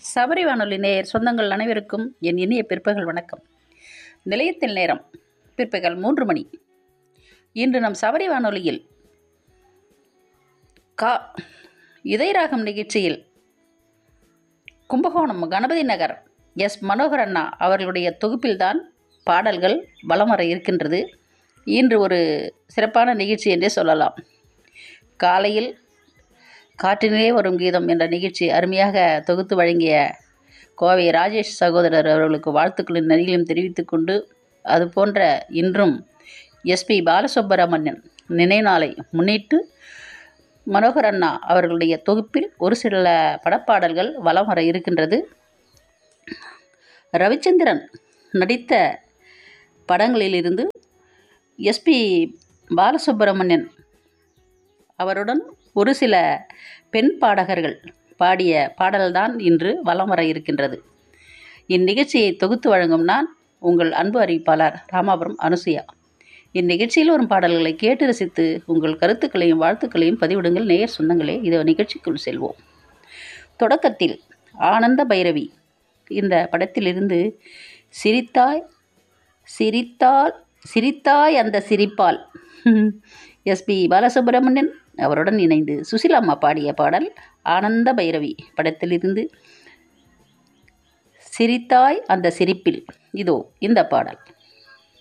சபரி வானொலி நேயர் சொந்தங்கள் அனைவருக்கும் என் இனிய பிற்பகல் வணக்கம் நிலையத்தில் நேரம் பிற்பகல் மூன்று மணி இன்று நம் சபரி வானொலியில் கா இதயராகம் நிகழ்ச்சியில் கும்பகோணம் கணபதி நகர் எஸ் மனோகர் அண்ணா அவர்களுடைய தொகுப்பில்தான் பாடல்கள் வலம் வர இருக்கின்றது இன்று ஒரு சிறப்பான நிகழ்ச்சி என்றே சொல்லலாம் காலையில் காற்றினிலே வரும் கீதம் என்ற நிகழ்ச்சி அருமையாக தொகுத்து வழங்கிய கோவை ராஜேஷ் சகோதரர் அவர்களுக்கு வாழ்த்துக்களின் நெறியிலும் தெரிவித்துக் கொண்டு அது போன்ற இன்றும் எஸ்பி பாலசுப்பராமன்யன் நினைவு நாளை முன்னிட்டு மனோகர் அண்ணா அவர்களுடைய தொகுப்பில் ஒரு சில படப்பாடல்கள் வலம் வர இருக்கின்றது ரவிச்சந்திரன் நடித்த படங்களிலிருந்து எஸ்பி பாலசுப்பிரமணியன் அவருடன் ஒரு சில பெண் பாடகர்கள் பாடிய பாடல்தான் இன்று வலம் வர இருக்கின்றது இந்நிகழ்ச்சியை தொகுத்து வழங்கும் நான் உங்கள் அன்பு அறிவிப்பாளர் ராமாபுரம் அனுசுயா இந்நிகழ்ச்சியில் வரும் பாடல்களை கேட்டு ரசித்து உங்கள் கருத்துக்களையும் வாழ்த்துக்களையும் பதிவிடுங்கள் நேயர் சொந்தங்களே இதை நிகழ்ச்சிக்குள் செல்வோம் தொடக்கத்தில் ஆனந்த பைரவி இந்த படத்திலிருந்து சிரித்தாய் சிரித்தால் சிரித்தாய் அந்த சிரிப்பால் எஸ்பி பாலசுப்ரமணியன் அவருடன் இணைந்து சுசிலாம்மா பாடிய பாடல் ஆனந்த பைரவி படத்திலிருந்து சிரித்தாய் அந்த சிரிப்பில் இதோ இந்த பாடல்